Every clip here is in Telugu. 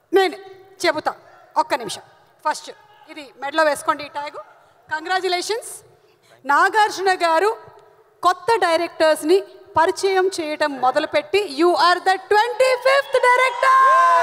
నేను చెబుతా ఒక్క నిమిషం ఫస్ట్ ఇది మెడలో వేసుకోండి ఈ ట్యాగు కంగ్రాచులేషన్స్ నాగార్జున గారు కొత్త డైరెక్టర్స్ని పరిచయం చేయటం మొదలుపెట్టి you are the twenty fifth director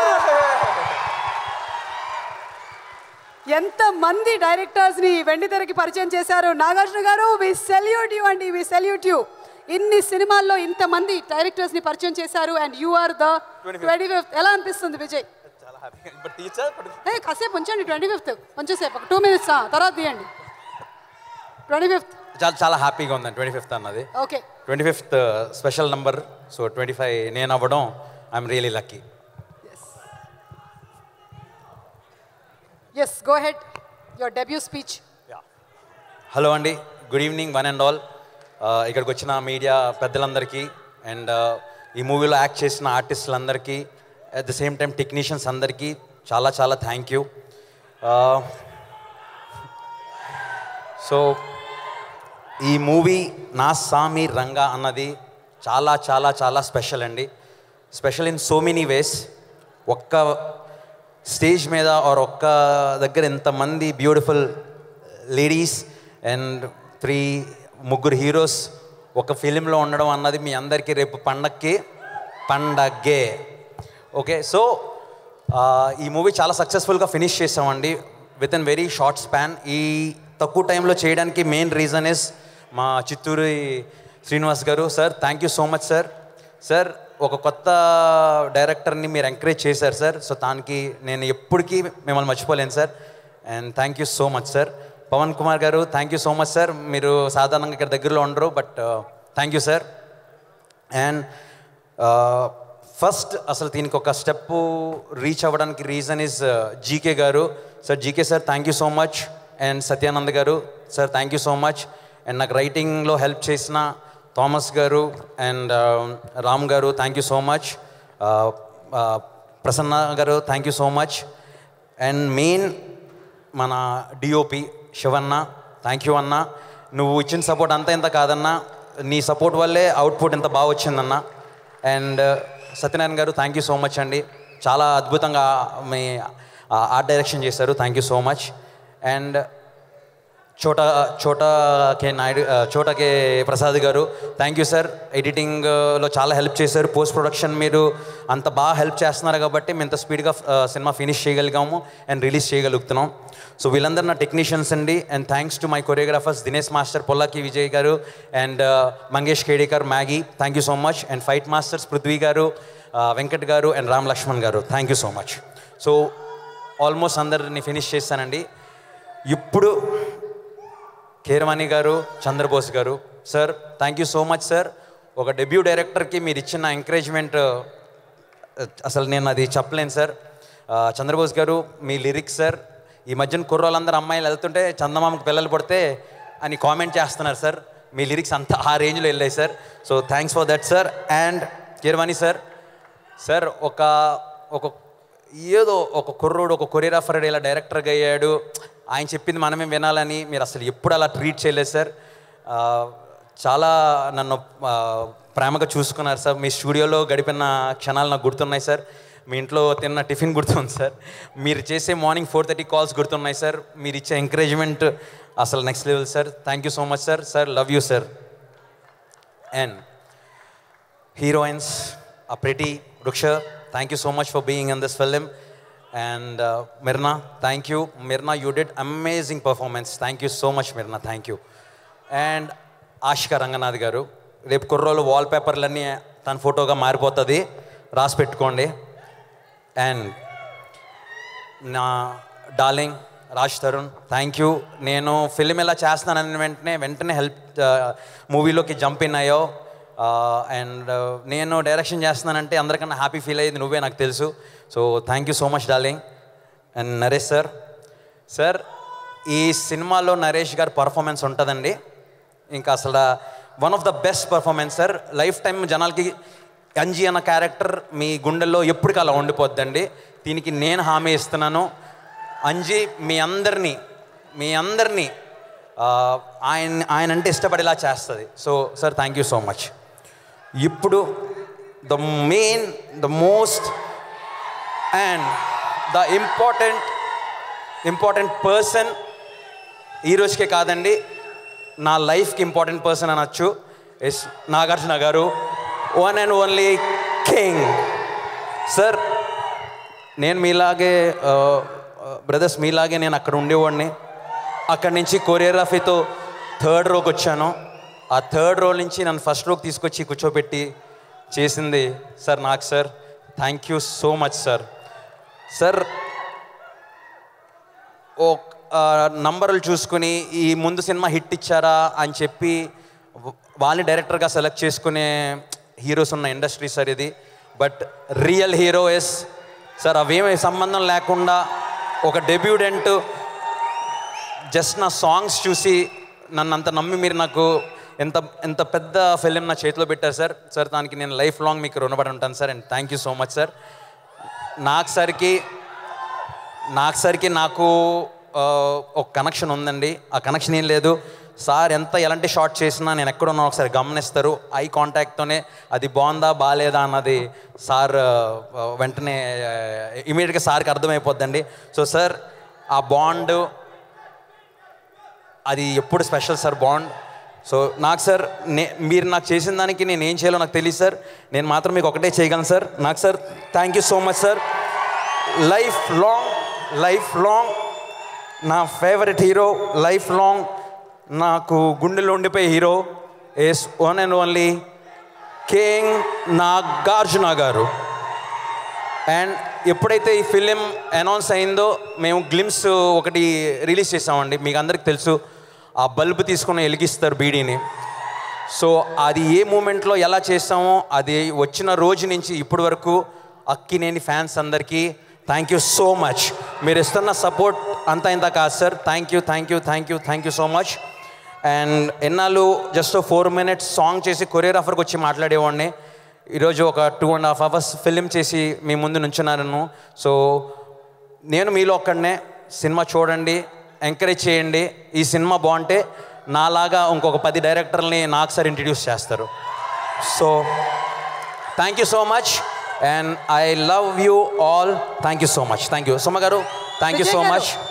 ఎంత మంది డైరెక్టర్స్ని వెండి తెరకి పరిచయం చేశారు నాగార్జున గారు వి సెల్యూట్ యూ అండి వి సెల్యూట్ యూ ఇన్ని సినిమాల్లో ఇంతమంది డైరెక్టర్స్ని పరిచయం చేశారు and you are the twenty fifth ఎలా అనిపిస్తుంది విజయ్ చాలా హ్యాపీ బట్ టీచర్ ఏ కాసేపు ఉంచండి ట్వంటీ ఫిఫ్త్ కొంచెం సేపు ఒక టూ మినిట్స్ తర్వాత తీయండి ట్వంటీ ఫిఫ్త్ చాలా చాలా హ్యాపీగా ఉందండి ట్వంటీ ఫిఫ్త్ అన్నది okay twenty fifth special number so twenty five నేను అవ్వడం I'm really lucky yes go ahead your debut speech hello అండి good evening one and all ఇక్కడికి వచ్చిన మీడియా పెద్దలందరికీ అండ్ ఈ మూవీలో యాక్ట్ చేసిన ఆర్టిస్టులందరికీ at the same time technicians అందరికీ చాలా చాలా థ్యాంక్ యూ సో ఈ మూవీ నా సామి రంగా అన్నది చాలా చాలా చాలా స్పెషల్ అండి స్పెషల్ ఇన్ సో మెనీ వేస్ ఒక్క స్టేజ్ మీద ఆర్ ఒక్క దగ్గర ఎంతమంది బ్యూటిఫుల్ లేడీస్ అండ్ త్రీ ముగ్గురు హీరోస్ ఒక ఫిలింలో ఉండడం అన్నది మీ అందరికీ రేపు పండక్కి పండగే ఓకే సో ఈ మూవీ చాలా సక్సెస్ఫుల్గా ఫినిష్ చేసామండి within very short span ఈ తక్కువ టైంలో చేయడానికి మెయిన్ రీజన్ ఇస్ మా Chittoor Srinivas garu sir thank you so much sir sir ఒక కొత్త డైరెక్టర్ని మీరు ఎంకరేజ్ చేశారు సార్ సో దానికి నేను ఎప్పటికీ మిమ్మల్ని మర్చిపోలేను sir and thank you so much sir Pavan Kumar garu thank you so much sir మీరు సాధారణంగా ఇక్కడ దగ్గరలో ఉండరు but thank you sir and first అసలు దీనికి ఒక స్టెప్ రీచ్ అవ్వడానికి reason is GK garu sir GK sir thank you so much and Satyanand garu sir thank you so much and నాకు రైటింగ్లో హెల్ప్ చేసిన Thomas garu and Ram garu thank you so much Prasanna గారు thank you so much and main మన డిఓపి శివన్న థ్యాంక్ యూ అన్న నువ్వు ఇచ్చిన సపోర్ట్ అంతా ఇంత కాదన్నా నీ సపోర్ట్ వల్లే అవుట్పుట్ ఇంత బాగా వచ్చిందన్న అండ్ సత్యనారాయణ గారు థ్యాంక్ యూ సో మచ్ అండి చాలా అద్భుతంగా మీ ఆర్ట్ డైరెక్షన్ చేశారు thank you so much and Chota Chota కే నాయుడు ఆ, చోటా కే ప్రసాద్ గారు థ్యాంక్ యూ సార్ ఎడిటింగ్లో చాలా హెల్ప్ చేశారు పోస్ట్ ప్రొడక్షన్ మీరు అంత బాగా హెల్ప్ చేస్తున్నారు కాబట్టి మేము ఇంత స్పీడ్గా సినిమా ఫినిష్ చేయగలిగాము అండ్ రిలీజ్ చేయగలుగుతున్నాం సో వీళ్ళందరూ నా టెక్నీషియన్స్ అండి and thanks to my choreographers Dinesh master Polaki Vijay garu and Mangesh Kedekar Maggie thank you so much and fight masters Prithvi garu ఆ, Venkat garu and Ram Laxman garu thank you so much so almost అందరిని ఫినిష్ చేస్తానండి ఇప్పుడు Keeravani garu Chandrabose garu sir thank you so much sir ఒక డెబ్యూ డైరెక్టర్కి మీరు ఇచ్చిన ఎంకరేజ్మెంట్ అసలు నేను అది చెప్పలేను సార్ ఆ, చంద్రబోస్ గారు మీ లిరిక్స్ సార్ ఈ మధ్యన కుర్రోళ్ళందరూ అమ్మాయిలు వెళ్తుంటే చందమామకు పిల్లలు పడితే అని కామెంట్ చేస్తున్నారు సార్ మీ లిరిక్స్ అంతా ఆ రేంజ్లో వెళ్ళాయి sir so thanks for that sir and Keeravani sir sir ఒక ఒక ఏదో ఒక కుర్రోడు ఒక కొరియోగ్రాఫర్ ఇలా డైరెక్టర్గా అయ్యాడు ఆయన చెప్పింది మనమే వినాలని మీరు అసలు ఎప్పుడు అలా ట్రీట్ చేయలేదు సార్ ఆ, చాలా నన్ను ఆ, ప్రేమగా చూసుకున్నారు సార్ మీ స్టూడియోలో గడిపిన క్షణాలు నాకు గుర్తున్నాయి సార్ మీ ఇంట్లో తిన్న టిఫిన్ గుర్తుంది సార్ మీరు చేసే మార్నింగ్ ఫోర్ థర్టీ కాల్స్ గుర్తున్నాయి సార్ మీరు ఇచ్చే ఎంకరేజ్మెంట్ అసలు next level sir thank you so much sir sir love you sir and heroines are pretty. Ruksha, thank you so much for being in this film. And uh, Mirna, thank you. Mirna, you did amazing performance. Thank you so much, Mirna. Thank you. And Ashika Ranganath garu రేపు కుర్రోలు వాల్ పేపర్లన్నీ తన ఫోటోగా మారిపోతుంది రాసి పెట్టుకోండి అండ్ నా darling Raj Tarun thank you నేను ఫిలిం ఇలా చేస్తున్నానని వెంటనే వెంటనే హెల్ప్ మూవీలోకి జంప్ ఇన్ అయ్యో అండ్ నేను డైరెక్షన్ చేస్తున్నానంటే అందరికన్నా హ్యాపీ ఫీల్ అయ్యేది నువ్వే నాకు తెలుసు so thank you so much darling and Naresh sir sir ఈ సినిమాలో నరేష్ గారి పర్ఫార్మెన్స్ ఉంటుందండి ఇంకా అసలు one of the best performance sir life time జనాలకి అంజీ అన్న క్యారెక్టర్ మీ గుండెల్లో ఎప్పటికీ అలా ఉండిపోద్దండి దీనికి నేను హామీ ఇస్తున్నాను అంజీ మీ అందరినీ మీ అందరినీ ఆ, ఆయన ఆయన అంటే ఇష్టపడేలా చేస్తుంది so sir thank you so much ఇప్పుడు the main the most and the important important person ఈ రోజుకే కాదండి నా లైఫ్కి ఇంపార్టెంట్ పర్సన్ అనొచ్చు yes Nagarjuna garu one and only king sir నేను మీలాగే బ్రదర్స్ మీలాగే నేను అక్కడ ఉండేవాడిని అక్కడి నుంచి కొరియోగ్రఫీతో థర్డ్ రోకి వచ్చాను ఆ థర్డ్ రో నుంచి నన్ను ఫస్ట్ రోకి తీసుకొచ్చి కూర్చోబెట్టి చేసింది సార్ నాకు sir thank you so much sir sir ఓ ఆ, నంబర్లు చూసుకుని ఈ ముందు సినిమా హిట్ ఇచ్చారా అని చెప్పి వ- వాళ్ళని డైరెక్టర్గా సెలెక్ట్ చేసుకునే హీరోస్ ఉన్న ఇండస్ట్రీ సార్ ఇది but real hero yes sir అవేమీ సంబంధం లేకుండా ఒక డెబ్యూడెంట్ జస్ట్ నా సాంగ్స్ చూసి నన్ను అంత నమ్మి మీరు నాకు ఎంత ఎంత పెద్ద ఫిలిం నా చేతిలో పెట్టారు సార్ సార్ దానికి నేను లైఫ్ లాంగ్ మీకు రుణపడి ఉంటాను sir and thank you so much sir నాకు సరికి నాకు సరికి నాకు ఆ, ఒక కనెక్షన్ ఉందండి ఆ కనెక్షన్ ఏం లేదు సార్ ఎంత ఎలాంటి షార్ట్ చేసినా నేను ఎక్కడున్నా ఒకసారి గమనిస్తారు ఐ కాంటాక్ట్తోనే అది బాగుందా బాగాలేదా అన్నది సార్ ఆ, వెంటనే ఇమీడియట్గా సార్కి అర్థమైపోద్దండి సో సార్ ఆ బాండ్ అది ఎప్పుడు స్పెషల్ సార్ బాండ్ సో నాకు సార్ నే మీరు నాకు చేసిన దానికి నేను ఏం చేయాలో నాకు తెలియదు సార్ నేను మాత్రం మీకు ఒకటే చేయగలను సార్ నాకు sir thank you so much sir life long life long నా ఫేవరెట్ హీరో లైఫ్ లాంగ్ నాకు గుండెలో ఉండిపోయే hero yes one and only king Nagarjuna garu and ఎప్పుడైతే ఈ ఫిలిం అనౌన్స్ అయిందో మేము గ్లిమ్స్ ఒకటి రిలీజ్ చేసామండి మీకు అందరికి తెలుసు ఆ బల్బ్ తీసుకుని వెలిగిస్తారు బీడీని సో అది ఏ మూమెంట్లో ఎలా చేస్తామో అది వచ్చిన రోజు నుంచి ఇప్పటి వరకు అక్కినేని ఫ్యాన్స్ అందరికీ థ్యాంక్ యూ సో మచ్ మీరు ఇస్తున్న సపోర్ట్ అంతా ఇంత కాదు sir thank you thank you thank you thank you so much and ఎన్నాళ్ళు జస్ట్ ఫోర్ మినిట్స్ సాంగ్ చేసి కొరియోగ్రాఫర్కి వచ్చి మాట్లాడేవాడిని ఈరోజు ఒక two and half hours film చేసి మీ ముందు నుంచున్నాను సో నేను మీలో ఒక్కడనే సినిమా చూడండి ఎంకరేజ్ చేయండి ఈ సినిమా బాగుంటే నాలాగా ఇంకొక పది డైరెక్టర్ని నాకు సార్ ఇంట్రడ్యూస్ చేస్తారు so thank you so much and I love you all thank you so much thank you Suma garu thank you so Vijay గారు, మచ్